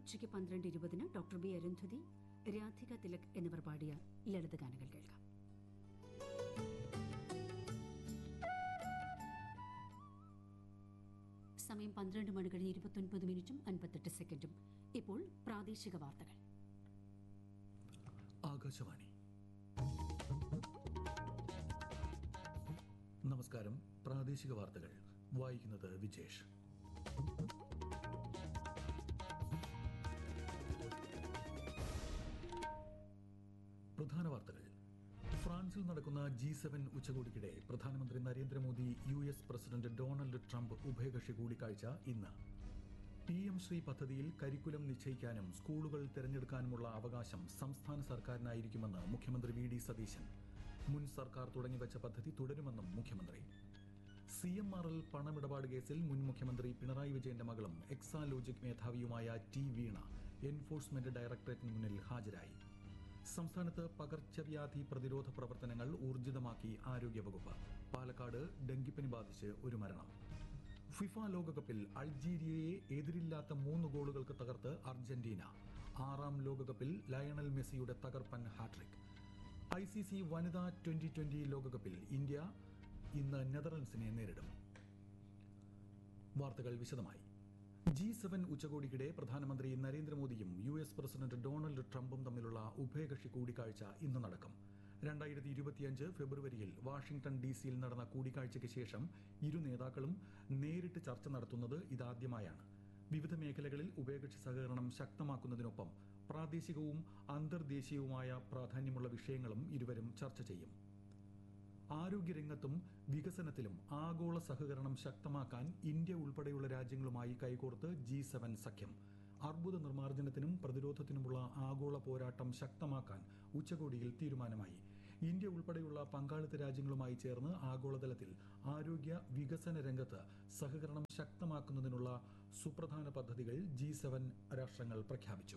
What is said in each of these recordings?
ഉച്ചയ്ക്ക് പന്ത്രണ്ട് ഇരുപതിന് ഡോക്ടർ ബി അരുന്ധതി രാധിക തിലക് എന്നിവർ പാടിയ ലളിതഗാനങ്ങൾ കേൾക്കാം സമയം പന്ത്രണ്ട് മണി കഴിഞ്ഞ് ഇരുപത്തൊൻപത് മിനിറ്റും അൻപത്തെട്ട് സെക്കൻഡും ഇപ്പോൾ പ്രാദേശിക വാർത്തകൾ ആകാശവാണി നമസ്കാരം പ്രാദേശിക വാർത്തകൾ വായിക്കുന്നത് വിജേഷ് പ്രധാന വാർത്തകൾ ഫ്രാൻസിൽ നടക്കുന്ന ജി സെവൻ ഉച്ചകോടിക്കിടെ പ്രധാനമന്ത്രി Narendra Modi U S president Donald Trump ഉഭയകക്ഷി കൂടിക്കാഴ്ച ഇന്ന് പി എം ശ്രീ പദ്ധതിയിൽ കരിക്കുലം നിശ്ചയിക്കാനും സ്കൂളുകൾ തിരഞ്ഞെടുക്കാനുമുള്ള അവകാശം സംസ്ഥാന സർക്കാരിനായിരിക്കുമെന്ന് മുഖ്യമന്ത്രി വി ഡി സതീശൻ മുൻ സർക്കാർ തുടങ്ങിവച്ച പദ്ധതി തുടരുമെന്നും മുഖ്യമന്ത്രി സി എം ആർ എൽ പണമിടപാട് കേസിൽ മുൻ മുഖ്യമന്ത്രി പിണറായി വിജയന്റെ മകളും എക്സാലോജിക് മേധാവിയുമായ ടി വീണ എൻഫോഴ്സ്മെന്റ് ഡയറക്ടറേറ്റിന് മുന്നിൽ ഹാജരായി സംസ്ഥാനത്ത് പകർച്ചവ്യാധി പ്രതിരോധ പ്രവർത്തനങ്ങൾ ഊർജിതമാക്കി ആരോഗ്യവകുപ്പ് പാലക്കാട് ഡെങ്കിപ്പനി ബാധിച്ച് ഒരു മരണം ഫിഫ ലോകകപ്പിൽ അൾജീരിയയെ എതിരില്ലാത്ത മൂന്ന് ഗോളുകൾക്ക് തകർത്ത് അർജന്റീന ആറാം ലോകകപ്പിൽ ലയണൽ മെസ്സിയുടെ തകർപ്പൻ ഹാട്രിക് ഐ സി സി വനിതാ ട്വന്റി ട്വന്റി ലോകകപ്പിൽ ഇന്ത്യ ഇന്ന് നെതർലൻഡ്സിനെ നേരിടും വാർത്തകൾ വിശദമായി ജി സെവൻ ഉച്ചകോടിക്കിടെ പ്രധാനമന്ത്രി നരേന്ദ്രമോദിയും യു എസ് പ്രസിഡന്റ് ഡൊണാൾഡ് ട്രംപും തമ്മിലുള്ള ഉഭയകക്ഷി കൂടിക്കാഴ്ച ഇന്ന് നടക്കും രണ്ടായിരത്തി ഇരുപത്തിയഞ്ച് ഫെബ്രുവരിയിൽ വാഷിംഗ്ടൺ ഡി സിയിൽ നടന്ന കൂടിക്കാഴ്ചയ്ക്ക് ശേഷം ഇരു നേതാക്കളും നേരിട്ട് ചർച്ച നടത്തുന്നത് ഇതാദ്യമായാണ് വിവിധ മേഖലകളിൽ ഉഭയകക്ഷി സഹകരണം ശക്തമാക്കുന്നതിനൊപ്പം പ്രാദേശികവും അന്തർദേശീയവുമായ പ്രാധാന്യമുള്ള വിഷയങ്ങളും ഇരുവരും ചർച്ച ചെയ്യും ആരോഗ്യരംഗത്തും വികസനത്തിലും ആഗോള സഹകരണം ശക്തമാക്കാൻ ഇന്ത്യ ഉൾപ്പെടെയുള്ള രാജ്യങ്ങളുമായി കൈകോർത്ത് ജി സെവൻ സഖ്യം അർബുദ നിർമ്മാർജ്ജനത്തിനും പ്രതിരോധത്തിനുമുള്ള ആഗോള പോരാട്ടം ശക്തമാക്കാൻ ഉച്ചകോടിയിൽ തീരുമാനമായി ഇന്ത്യ ഉൾപ്പെടെയുള്ള പങ്കാളിത്ത രാജ്യങ്ങളുമായി ചേർന്ന് ആഗോളതലത്തിൽ ആരോഗ്യ വികസന രംഗത്ത് സഹകരണം ശക്തമാക്കുന്നതിനുള്ള സുപ്രധാന പദ്ധതികൾ ജി സെവൻ രാഷ്ട്രങ്ങൾ പ്രഖ്യാപിച്ചു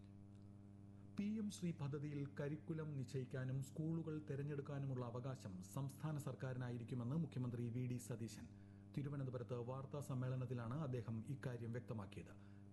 പി എം ശ്രീ പദ്ധതിയിൽ കരിക്കുലം നിശ്ചയിക്കാനും സ്കൂളുകൾ തെരഞ്ഞെടുക്കാനുമുള്ള അവകാശം സംസ്ഥാന സർക്കാരിനായിരിക്കുമെന്ന് മുഖ്യമന്ത്രി വി ഡി സതീശൻ തിരുവനന്തപുരത്ത് വാർത്താ സമ്മേളനത്തിലാണ് അദ്ദേഹം ഇക്കാര്യം വ്യക്തമാക്കിയത്